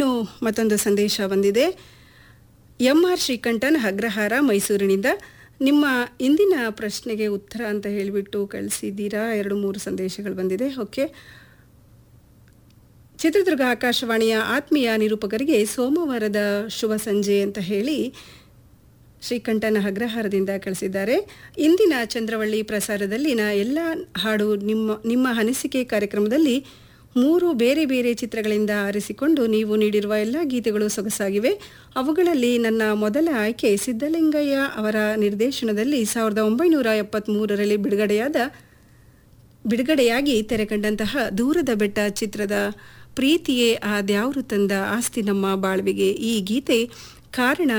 ಇನ್ನು ಮತ್ತೊಂದು ಸಂದೇಶ ಬಂದಿದೆ ಎಂ ಆರ್ ಶ್ರೀಕಂಠನ್ ಅಗ್ರಹಾರ ಮೈಸೂರಿನಿಂದ ನಿಮ್ಮ ಇಂದಿನ ಪ್ರಶ್ನೆಗೆ ಉತ್ತರ ಅಂತ ಹೇಳಿಬಿಟ್ಟು ಕಳಿಸಿದ್ದೀರಾ ಎರಡು ಮೂರು ಸಂದೇಶಗಳು ಬಂದಿದೆ ಓಕೆ ಚಿತ್ರದುರ್ಗ ಆಕಾಶವಾಣಿಯ ಆತ್ಮೀಯ ನಿರೂಪಕರಿಗೆ ಸೋಮವಾರದ ಶುಭ ಸಂಜೆ ಅಂತ ಹೇಳಿ ಶ್ರೀಕಂಠನ ಅಗ್ರಹಾರದಿಂದ ಕಳಿಸಿದ್ದಾರೆ ಇಂದಿನ ಚಂದ್ರವಳ್ಳಿ ಪ್ರಸಾರದಲ್ಲಿನ ಎಲ್ಲ ಹಾಡು ನಿಮ್ಮ ನಿಮ್ಮ ಅನಿಸಿಕೆ ಕಾರ್ಯಕ್ರಮದಲ್ಲಿ ಮೂರು ಬೇರೆ ಬೇರೆ ಚಿತ್ರಗಳಿಂದ ಆರಿಸಿಕೊಂಡು ನೀವು ನೀಡಿರುವ ಎಲ್ಲ ಗೀತೆಗಳು ಸೊಗಸಾಗಿವೆ ಅವುಗಳಲ್ಲಿ ನನ್ನ ಮೊದಲ ಆಯ್ಕೆ ಸಿದ್ದಲಿಂಗಯ್ಯ ಅವರ ನಿರ್ದೇಶನದಲ್ಲಿ ಸಾವಿರದ ಒಂಬೈನೂರ ಎಪ್ಪತ್ತ್ಮೂರರಲ್ಲಿ ಬಿಡುಗಡೆಯಾದ ಬಿಡುಗಡೆಯಾಗಿ ತೆರೆಕಂಡಂತಹ ದೂರದ ಬೆಟ್ಟ ಚಿತ್ರದ ಪ್ರೀತಿಯೇ ಆ ದ್ಯಾವ್ರು ತಂದ ಆಸ್ತಿ ನಮ್ಮ ಬಾಳ್ವಿಗೆ ಈ ಗೀತೆ ಕಾರಣ